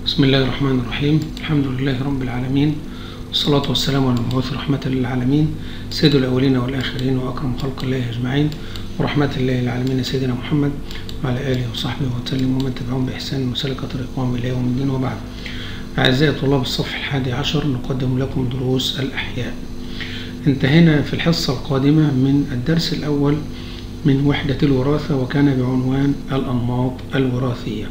بسم الله الرحمن الرحيم الحمد لله رب العالمين والصلاة والسلام على المبعوث رحمة للعالمين سيد الأولين والآخرين وأكرم خلق الله أجمعين ورحمة الله للعالمين سيدنا محمد وعلى آله وصحبه وسلم ومن تبعهم بإحسان وسلك طريقهم إلى يوم الدين وبعد أعزائي طلاب الصف الحادي عشر نقدم لكم دروس الأحياء انتهينا في الحصة القادمة من الدرس الأول من وحدة الوراثة وكان بعنوان الأنماط الوراثية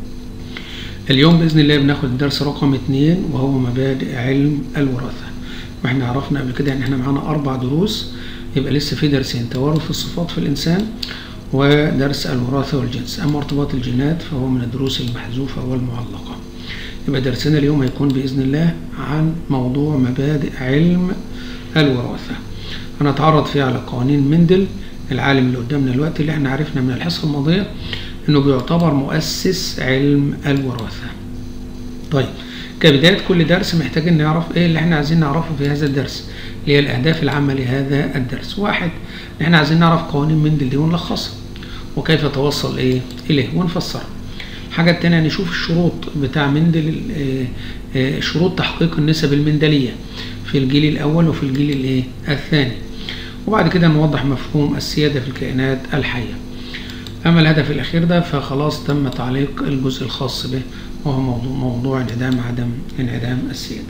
اليوم بإذن الله بناخد الدرس رقم اتنين وهو مبادئ علم الوراثة واحنا عرفنا قبل كده ان احنا معانا أربع دروس يبقى لسه في درسين توارث الصفات في الإنسان ودرس الوراثة والجنس أما ارتباط الجينات فهو من الدروس المحذوفة والمعلقة يبقى درسنا اليوم هيكون بإذن الله عن موضوع مبادئ علم الوراثة هنتعرض فيه على قوانين مندل العالم اللي قدامنا دلوقتي اللي احنا عرفنا من الحصة الماضية انه بيعتبر مؤسس علم الوراثة طيب كبداية كل درس محتاجين نعرف ايه اللي احنا عايزين نعرفه في هذا الدرس اللي هي الاهداف العامة لهذا الدرس واحد احنا عايزين نعرف قوانين مندل دي ونلخصها وكيف توصل ايه اليه ونفسرها الحاجة التانية نشوف الشروط بتاع مندل شروط تحقيق النسب المندلية في الجيل الأول وفي الجيل الايه الثاني وبعد كده نوضح مفهوم السيادة في الكائنات الحية أما الهدف الأخير ده فخلاص تم تعليق الجزء الخاص به وهو موضوع, موضوع انعدام عدم انعدام السيادة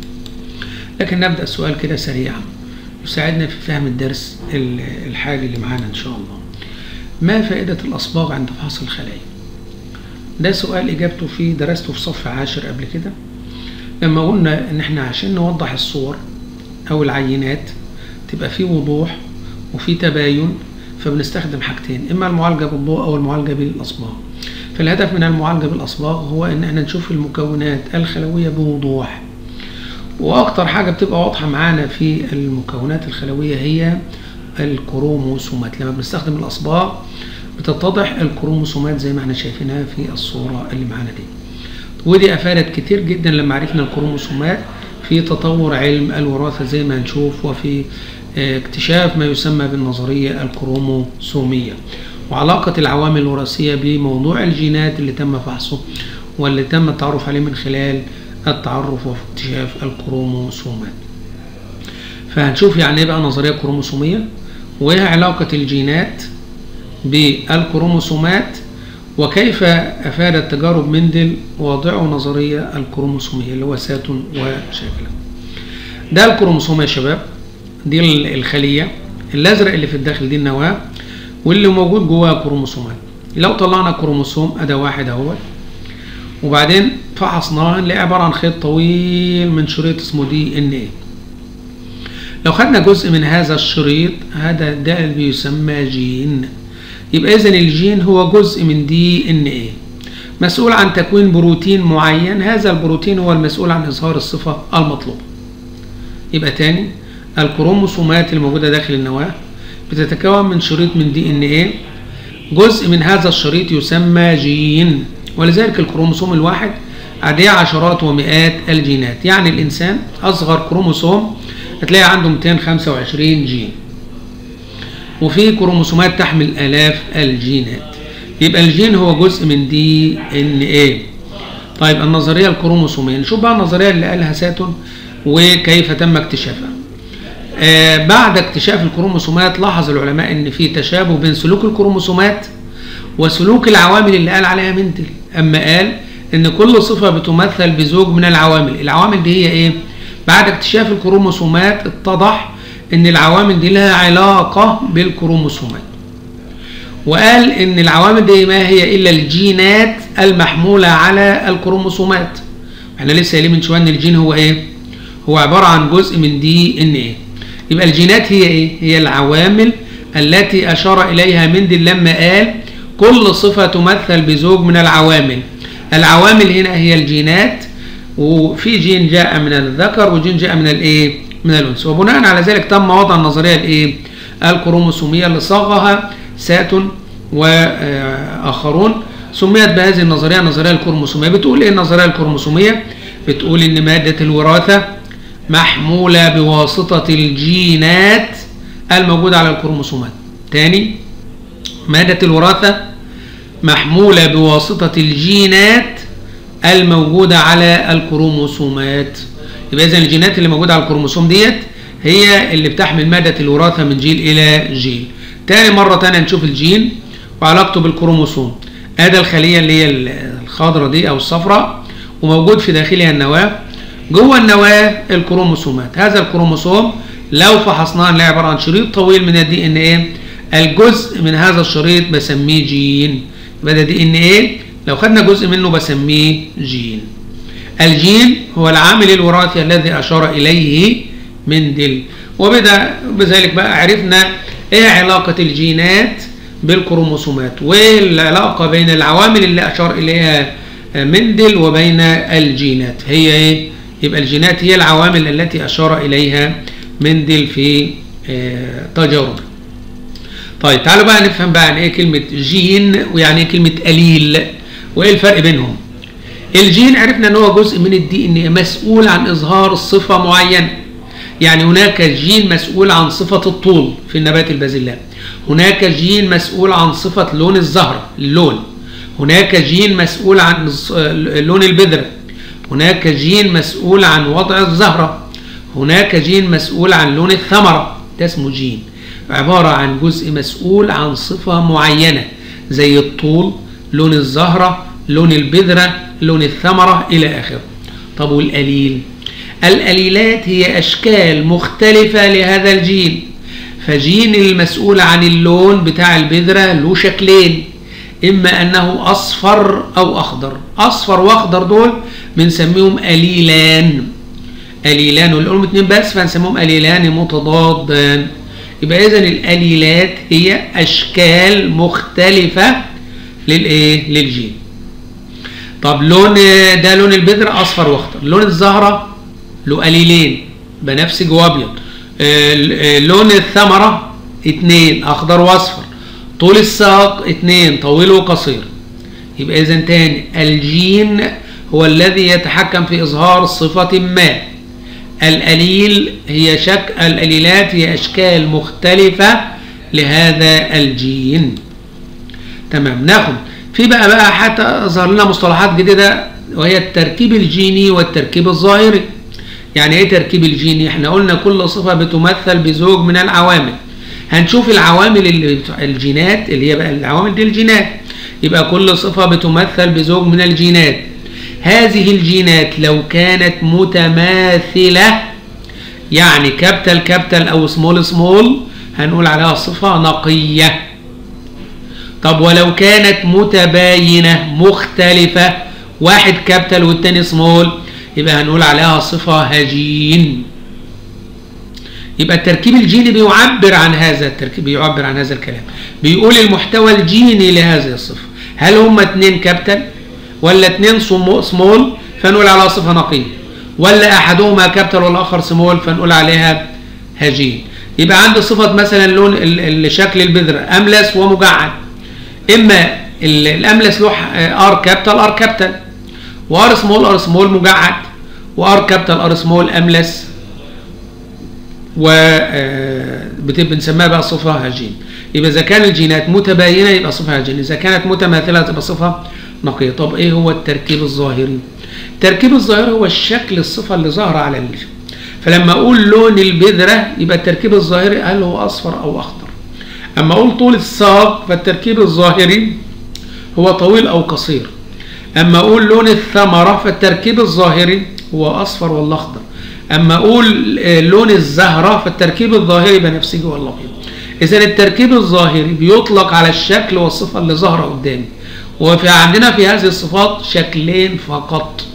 لكن نبدأ السؤال كده سريعا يساعدنا في فهم الدرس الحالي اللي معانا إن شاء الله ما فائدة الأصباغ عند فحص الخلايا ده سؤال إجابته فيه درسته في صف عاشر قبل كده لما قلنا إن إحنا عشان نوضح الصور أو العينات تبقى فيه وضوح وفيه تباين فبنستخدم حاجتين اما المعالجه بالضوء او المعالجه بالاصباغ فالهدف من المعالجه بالاصباغ هو ان احنا نشوف المكونات الخلويه بوضوح واكتر حاجه بتبقى واضحه معانا في المكونات الخلويه هي الكروموسومات لما بنستخدم الاصباغ بتتضح الكروموسومات زي ما احنا شايفينها في الصوره اللي معانا دي ودي افادت كتير جدا لما عرفنا الكروموسومات في تطور علم الوراثه زي ما هنشوف وفي اكتشاف ما يسمى بالنظرية الكروموسومية وعلاقة العوامل الوراثية بموضوع الجينات اللي تم فحصه واللي تم التعرف عليه من خلال التعرف واكتشاف الكروموسومات فهنشوف يعني ايه بقى نظرية كروموسومية وايه علاقة الجينات بالكروموسومات وكيف أفادت تجارب مندل واضعه نظرية الكروموسومية اللي هو ساتون وشاكلة ده الكروموسوم يا شباب دي الخلية الأزرق اللي في الداخل دي النواة واللي موجود جواها كروموسومات لو طلعنا كروموسوم أدا واحد أهوت وبعدين فحصناه نلاقي عبارة عن خيط طويل من شريط اسمه دي ان ايه لو خدنا جزء من هذا الشريط هذا ده اللي بيسمى جين يبقى إذا الجين هو جزء من دي ان ايه مسؤول عن تكوين بروتين معين هذا البروتين هو المسؤول عن إظهار الصفة المطلوبة يبقى تاني الكروموسومات الموجودة داخل النواة بتتكون من شريط من دي ان ايه جزء من هذا الشريط يسمى جين ولذلك الكروموسوم الواحد عليه عشرات ومئات الجينات يعني الإنسان أصغر كروموسوم هتلاقي عنده 225 جين وفي كروموسومات تحمل آلاف الجينات يبقى الجين هو جزء من دي ان ايه طيب النظرية الكروموسومية نشوف بقى النظرية اللي قالها ساتون وكيف تم اكتشافها آه بعد اكتشاف الكروموسومات لاحظ العلماء ان في تشابه بين سلوك الكروموسومات وسلوك العوامل اللي قال عليها مندل اما قال ان كل صفه بتمثل بزوج من العوامل العوامل دي هي ايه بعد اكتشاف الكروموسومات اتضح ان العوامل دي لها علاقه بالكروموسومات وقال ان العوامل دي ما هي الا الجينات المحموله على الكروموسومات احنا لسه قايلين من شويه ان الجين هو ايه هو عباره عن جزء من دي ان ايه يبقى الجينات هي ايه هي العوامل التي اشار اليها مندل لما قال كل صفه تمثل بزوج من العوامل العوامل هنا هي الجينات وفي جين جاء من الذكر وجين جاء من الايه من الانثى وبناء على ذلك تم وضع النظريه الايه الكروموسوميه اللي صاغها ساتون واخرون سميت بهذه النظريه النظريه الكروموسوميه بتقول ايه النظريه الكروموسوميه بتقول ان ماده الوراثه محمولة بواسطة الجينات الموجودة على الكروموسومات تاني مادة الوراثة محمولة بواسطة الجينات الموجودة على الكروموسومات يبقى إذا الجينات اللي موجودة على الكروموسوم ديت هي اللي بتحمل مادة الوراثة من جيل إلى جيل تاني مرة تانية نشوف الجين وعلاقته بالكروموسوم ادي الخلية اللي هي الخضراء دي أو الصفراء وموجود في داخلها النواة جوه النواة الكروموسومات هذا الكروموسوم لو فحصناه نلاقي عبارة عن شريط طويل من الدي ان ايه الجزء من هذا الشريط بسميه جين يبقى ده دي ان ايه لو خدنا جزء منه بسميه جين الجين هو العامل الوراثي الذي اشار اليه مندل وبدا بذلك بقى عرفنا ايه علاقة الجينات بالكروموسومات والعلاقة بين العوامل اللي اشار اليها مندل وبين الجينات هي ايه يبقى الجينات هي العوامل التي اشار اليها مندل في تجاربه طيب تعالوا بقى نفهم بقى يعني ايه كلمة جين ويعني ايه كلمة قليل وايه الفرق بينهم الجين عرفنا ان هو جزء من الدي ان مسؤول عن اظهار صفة معينة يعني هناك جين مسؤول عن صفة الطول في النبات البازلاء هناك جين مسؤول عن صفة لون الزهرة اللون هناك جين مسؤول عن لون البذرة هناك جين مسؤول عن وضع الزهرة هناك جين مسؤول عن لون الثمرة ده اسمه جين عبارة عن جزء مسؤول عن صفة معينة زي الطول لون الزهرة لون البذرة لون الثمرة إلى آخره طب والقليل القليلات هي أشكال مختلفة لهذا الجين فجين المسؤول عن اللون بتاع البذرة له شكلين إما أنه أصفر أو أخضر أصفر وأخضر دول بنسميهم قليلان قليلان واللي قلهم اتنين بس فنسميهم قليلان متضادان يبقى إذا القليلات هي أشكال مختلفة للإيه؟ للجين طب لون ده لون البذرة أصفر وأخضر لون الزهرة له قليلين بنفسجي وأبيض لون الثمرة اتنين أخضر وأصفر طول الساق اتنين طويل وقصير يبقى إذا تاني الجين هو الذي يتحكم في إظهار صفة ما القليل هي شك القليلات هي أشكال مختلفة لهذا الجين تمام ناخد في بقى بقى حتى ظهر لنا مصطلحات جديدة وهي التركيب الجيني والتركيب الظاهري يعني ايه تركيب الجيني احنا قلنا كل صفة بتمثل بزوج من العوامل هنشوف العوامل اللي الجينات اللي هي بقى العوامل دي الجينات يبقى كل صفة بتمثل بزوج من الجينات هذه الجينات لو كانت متماثلة يعني كابتل كابتل أو سمول سمول هنقول عليها صفة نقية طب ولو كانت متباينة مختلفة واحد كابتل والتاني سمول يبقى هنقول عليها صفة هجين يبقى التركيب الجيني بيعبر عن هذا التركيب بيعبر عن هذا الكلام بيقول المحتوى الجيني لهذه الصفة هل هما اتنين كابتل ولا اتنين سمول فنقول عليها صفة نقية ولا احدهما كابتل والاخر سمول فنقول عليها هجين يبقى عندي صفة مثلا لون شكل البذرة املس ومجعد اما الاملس له ار كابتل ار كابتل وار سمول ار سمول مجعد وار كابتل ار سمول املس و بنسميها بقى صفة هجين يبقى إذا كان الجينات متباينة يبقى صفة هجين إذا كانت متماثلة تبقى صفة نقية طب إيه هو التركيب الظاهري التركيب الظاهري هو الشكل الصفة اللي ظاهرة على الجين فلما أقول لون البذرة يبقى التركيب الظاهري هل هو أصفر أو أخضر أما أقول طول الساق فالتركيب الظاهري هو طويل أو قصير أما أقول لون الثمرة فالتركيب الظاهري هو أصفر ولا أخضر اما اقول لون الزهره فالتركيب الظاهري بنفسجي ولا ابيض اذا التركيب الظاهري بيطلق على الشكل والصفه اللي ظاهره قدامي وفي عندنا في هذه الصفات شكلين فقط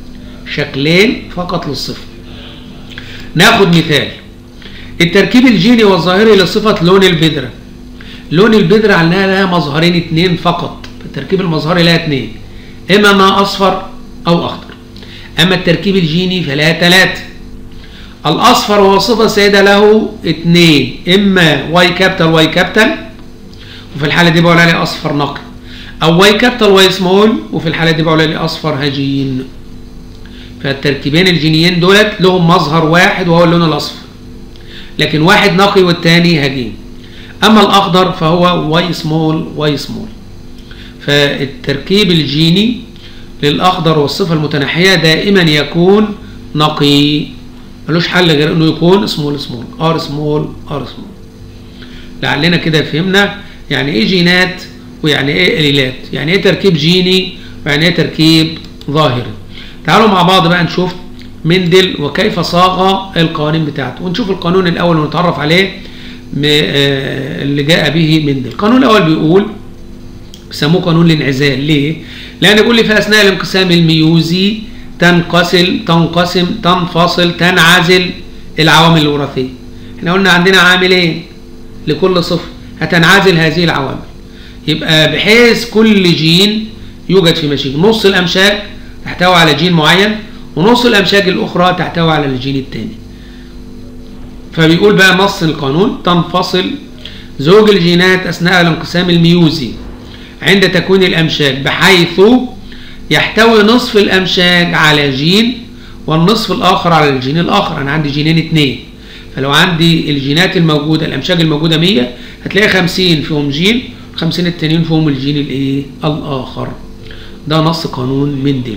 شكلين فقط للصفه ناخد مثال التركيب الجيني والظاهري لصفه لون البذره لون البذره عندنا لها مظهرين اتنين فقط التركيب المظهري لها اتنين اما انها اصفر او اخضر اما التركيب الجيني فلها ثلاثه الاصفر هو صفه سائده له اثنين اما واي كابيتال واي كابيتال وفي الحاله دي بقول عليه اصفر نقي او واي كابيتال واي سمول وفي الحاله دي بقول عليه اصفر هجين فالتركيبين الجينيين دولت لهم مظهر واحد وهو اللون الاصفر لكن واحد نقي والتاني هجين اما الاخضر فهو واي سمول واي سمول فالتركيب الجيني للأخضر والصفة المتناحية دائما يكون نقي ملوش حل غير انه يكون سمول سمول ار سمول ار سمول لعلنا كده فهمنا يعني ايه جينات ويعني ايه قليلات يعني ايه تركيب جيني ويعني ايه تركيب ظاهري تعالوا مع بعض بقى نشوف مندل وكيف صاغ القوانين بتاعته ونشوف القانون الاول ونتعرف عليه اللي جاء به مندل القانون الاول بيقول بيسموه قانون الانعزال ليه لان يقول لي في اثناء الانقسام الميوزي تنقسم تنقسم تنفصل تنعزل العوامل الوراثيه احنا قلنا عندنا عاملين لكل صفر هتنعزل هذه العوامل يبقى بحيث كل جين يوجد في مشيج نص الامشاج تحتوي على جين معين ونص الامشاج الاخرى تحتوي على الجين الثاني فبيقول بقى نص القانون تنفصل زوج الجينات اثناء الانقسام الميوزي عند تكوين الامشاج بحيث يحتوي نصف الامشاج على جين والنصف الاخر على الجين الاخر انا عندي جينين اتنين فلو عندي الجينات الموجوده الامشاج الموجوده 100 هتلاقي 50 فيهم جين 50 التانيين فيهم الجين الايه الاخر ده نص قانون مندل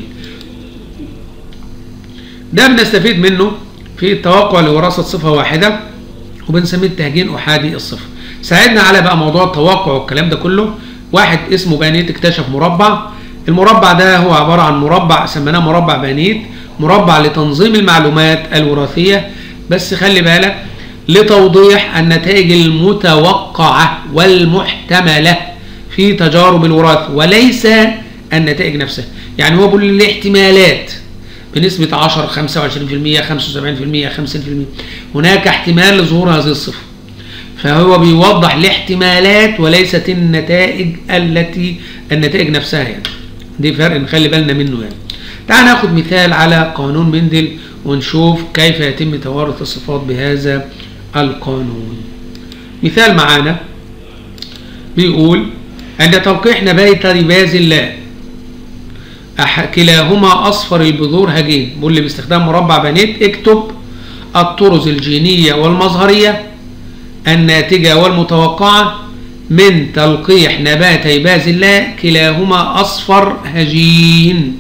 ده بنستفيد منه في التوقع لوراثه صفه واحده وبنسميه التهجين احادي الصفه ساعدنا على بقى موضوع التوقع والكلام ده كله واحد اسمه بانيت اكتشف مربع المربع ده هو عباره عن مربع سميناه مربع بانيت مربع لتنظيم المعلومات الوراثيه بس خلي بالك لتوضيح النتائج المتوقعه والمحتمله في تجارب الوراثه وليس النتائج نفسها يعني هو بيقول الاحتمالات بنسبة 10 25% 75% 50% هناك احتمال لظهور هذه الصفة فهو بيوضح الاحتمالات وليست النتائج التي النتائج نفسها يعني دي فرق نخلي بالنا منه يعني تعال ناخد مثال على قانون مندل ونشوف كيف يتم توارث الصفات بهذا القانون مثال معانا بيقول عند تلقيح نبات رباز الله كلاهما اصفر البذور هجين بيقول لي باستخدام مربع بنيت اكتب الطرز الجينيه والمظهريه الناتجه والمتوقعه من تلقيح نباتي باذ الله كلاهما اصفر هجين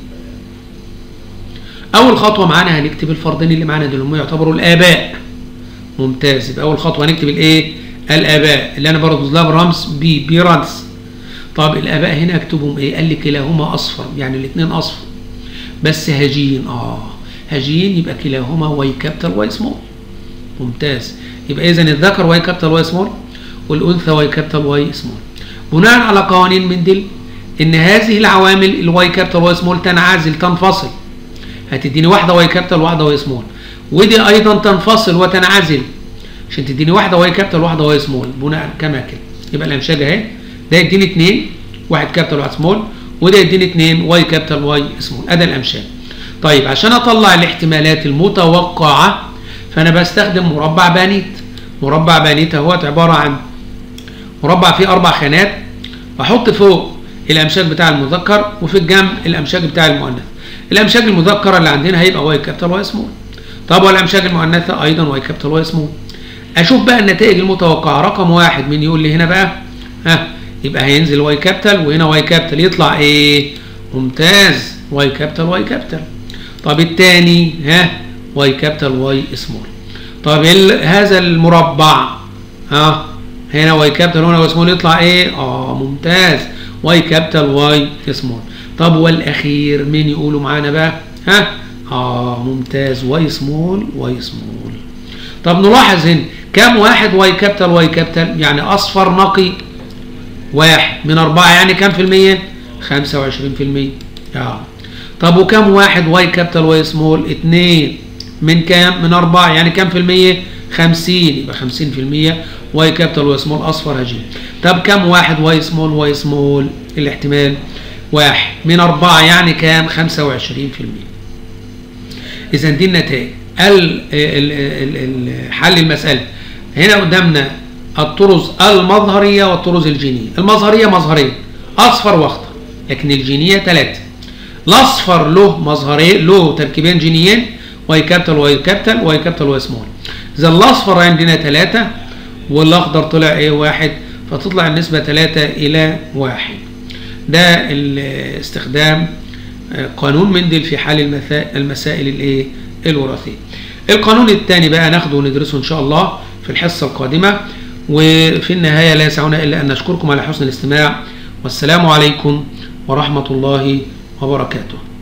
اول خطوه معانا هنكتب الفردين اللي معانا دول هم يعتبروا الاباء ممتاز يبقى اول خطوه هنكتب الايه الاباء اللي انا برضه لها برمز بي بيرانس طب الاباء هنا اكتبهم ايه قال لي كلاهما اصفر يعني الاثنين اصفر بس هجين اه هجين يبقى كلاهما واي كابيتال واي سمول ممتاز يبقى اذا الذكر واي كابيتال واي سمول والانثى واي كابيتال واي سمول بناء على قوانين مندل ان هذه العوامل الواي كابيتال واي سمول تنعزل تنفصل هتديني واحده واي كابيتال وواحده واي سمول ودي ايضا تنفصل وتنعزل عشان تديني واحده واي كابيتال وواحده واي سمول بناء كما كده يبقى الامشاج اهي ده يديني اثنين واحد كابيتال وواحد سمول وده يديني اثنين واي كابيتال واي سمول ادي الامشاج طيب عشان اطلع الاحتمالات المتوقعه فانا بستخدم مربع بانيت مربع بانيت اهوت عباره عن مربع فيه اربع خانات بحط فوق الامشاج بتاع المذكر وفي الجنب الامشاج بتاع المؤنث الامشاج المذكره اللي عندنا هيبقى واي كابيتال واي سمول طب والامشاج المؤنثه ايضا واي كابيتال واي سمول اشوف بقى النتائج المتوقعه رقم واحد مين يقول لي هنا بقى ها يبقى هينزل واي كابيتال وهنا واي كابيتال يطلع ايه ممتاز واي كابيتال واي كابيتال طب الثاني ها واي كابيتال واي سمول طب هذا المربع ها هنا واي كابيتال وهنا واي سمول يطلع ايه اه ممتاز واي كابيتال واي سمول طب والاخير مين يقولوا معانا بقى ها اه ممتاز واي سمول واي سمول طب نلاحظ هنا كم واحد واي كابيتال واي كابيتال يعني اصفر نقي واحد من أربعة يعني كم في المية؟ خمسة وعشرين في المية آه. طب وكم واحد واي كابيتال واي سمول؟ اتنين من كام؟ من أربعة يعني كم في المية؟ خمسين يبقى خمسين في المية واي كابيتال واي سمول أصفر هجين طب كم واحد واي سمول واي سمول؟ الاحتمال واحد من أربعة يعني كام؟ خمسة وعشرين في المية إذا دي النتائج حل المسألة هنا قدامنا الطرز المظهرية والطرز الجينية المظهرية مظهرين أصفر وأخضر لكن الجينية ثلاثة الأصفر له مظهرين له تركيبين جينيين واي كابيتال واي كابيتال واي كابيتال واي سمول إذا الأصفر عندنا ثلاثة والأخضر طلع إيه واحد فتطلع النسبة ثلاثة إلى واحد ده استخدام قانون مندل في حل المسائل الايه الوراثيه القانون الثاني بقى ناخده وندرسه ان شاء الله في الحصه القادمه وفي النهايه لا يسعنا الا ان نشكركم على حسن الاستماع والسلام عليكم ورحمه الله وبركاته